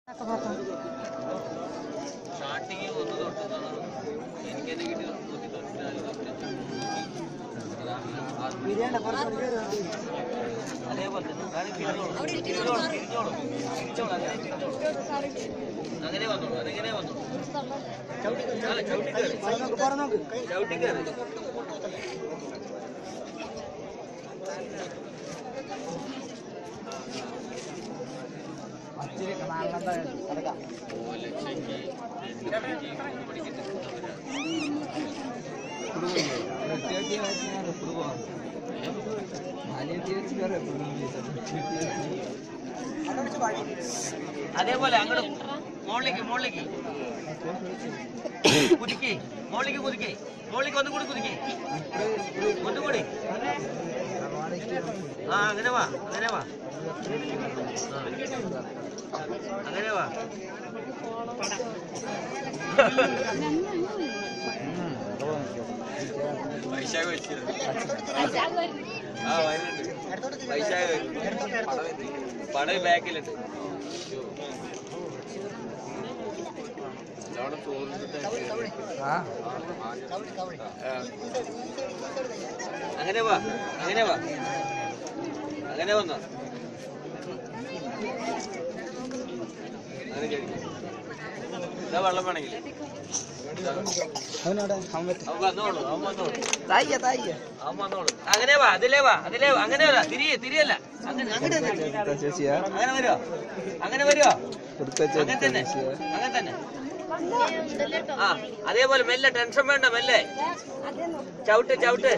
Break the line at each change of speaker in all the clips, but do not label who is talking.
Starting ഒന്ന് തൊട്ട് എനിക്ക് തന്നെ കിട്ടി നൂറ്റി തൊണ്ണൂറ്റിനാല് തൊണ്ണൂറ്റഞ്ച് അതേപോലെ തന്നെ അതാണ് തിരിഞ്ഞോളൂ തിരിഞ്ഞോളൂ തിരിഞ്ഞോളൂ തിരിച്ചോളൂ അങ്ങനെ തിരിഞ്ഞോളൂ അങ്ങനെ വന്നോളൂ അതെങ്ങനെ വന്നോളൂ അല്ല ചവിട്ടി കയറി ചവിട്ടി കയറി ഓലക്ഷയ്ക്ക് രണ്ട് പിജി മൂന്ന് മണിക്ക് തിരുത്തുന്നവരാണ് അതേപോലെ അങ്ങോട്ട് മുകളിലേക്ക് മുകളിലേക്ക് കുതിക്കേ മുകളിലേക്ക് കുതിക്കേ മുകളിലേക്ക് ഒന്നും കൂടി കുതിക്കേ ഒന്നും കൂടി ആ അങ്ങനെ വാ അങ്ങനെ വാ ആ. അങ്ങനെ വാ വൈശാഖ വെച്ചിരുന്നു ആ വരുന്നുണ്ട് വൈശാഖ പടം ബാക്കിലുണ്ട് നല്ലോണം ചോറിട്ട് അങ്ങനെ വാ അങ്ങനെ വാ അങ്ങനെ വന്നോ അങ്ങനെ കഴിക്കും ഇതാ വെള്ളം വേണമെങ്കിൽ അവൻ വന്നോളൂ അവൻ വന്നോളൂ അവൻ വന്നോളൂ അങ്ങനെ വാ അതിലേ വാ അതിലേ വാ അങ്ങനെ വരാ തിരിയെ തിരിയല്ല അങ്ങനെ അങ്ങനെ തന്നെ. അങ്ങനെ വരുമോ അങ്ങനെ വരുമോ അങ്ങനെ തന്നെ അങ്ങനെ തന്നെ ആ അതേപോലെ മെല്ലെ ടെൻഷൻ വേണ്ട മെല്ലെ ചവിട്ട് ചവിട്ട്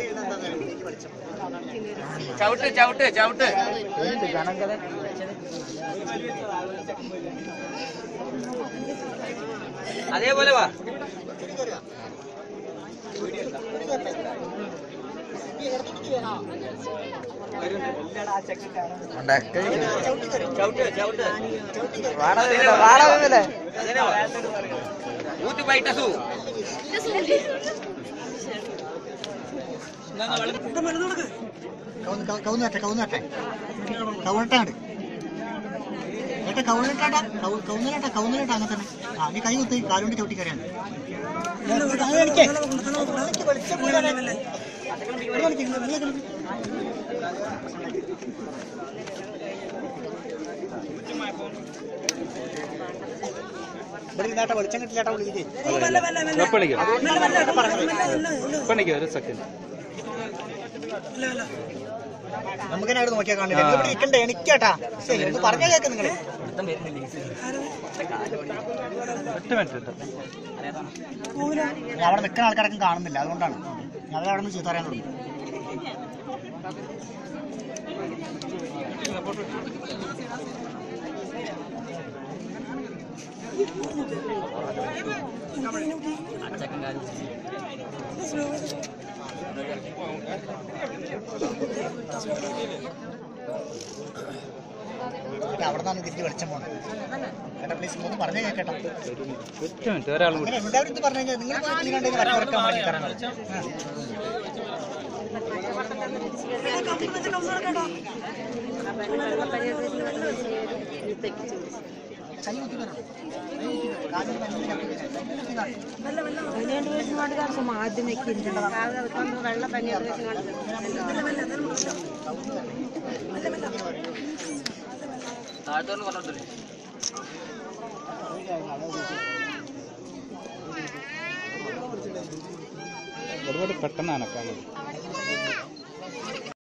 ചവിട്ട് ചവിട്ട് ചവിട്ട് അതേപോലെ വാ ചവിട്ട് ചവിട്ട് അങ്ങനെ വാ ഊത്തി ബൈട്ടസു
കൗന്നട്ടെ കൗന്നട്ടെ കൗണട്ടാണ്ട് ഏട്ടാ കൗണിട്ടാ കൗന്നിലാട്ടാ കൗന്നിലാട്ടാ അങ്ങനെ തന്നെ ആ നീ കൈ കുത്തി കാലുകൊണ്ട് ചവിട്ടി കയറിയാണ് ഇവിടെ വെളിച്ചം കിട്ടില്ലാട്ടാ വിളിക്കേ
ഒരു സെക്കൻഡ്
നമുക്ക് അവിടെ നോക്കിയാൽ കാണില്ല ഇവിടെ ഇരിക്കണ്ടേ എനിക്കേട്ടാ ശരി ഒന്ന് പറഞ്ഞാ കേക്ക് നിങ്ങള്
ഒറ്റ മിനിറ്റ്
ഞാൻ അവിടെ നിൽക്കുന്ന ആൾക്കാരൊക്കെ കാണുന്നില്ല അതുകൊണ്ടാണ് ഞാൻ അവിടെ നിന്ന് ചീത്ത പറയാൻ തുടങ്ങി എന്നിട്ട് അവിടെ നിന്നാണ് തിരിച്ച് വെളിച്ചം പോകണം കേട്ടാ പ്ലീസ് ഒന്ന് പറഞ്ഞേ കേട്ടോ
ഒറ്റ മിനിറ്റ് ഒരാളും കൂടി
അങ്ങനെ എല്ലാവരും ഇത് പറഞ്ഞു കഴിഞ്ഞാൽ നിങ്ങൾ പോയി കണ്ടെങ്കിൽ വരക്കാൻ വേണ്ടി തരാൻ കൈ കുത്തി വരണം കാലിൽ വലിയ ശബ്ദം
പതിനേഴ് വയസ്സിനോട് കാണിച്ചു ആദ്യം വെക്കുന്നുണ്ട് വെള്ളം പതിനേഴ് വയസ്സിനോട്
താഴത്തോട്ട് പറഞ്ഞിട്ടില്ലേ
ഒരുപാട് പെട്ടെന്ന് അനക്കാൻ മതി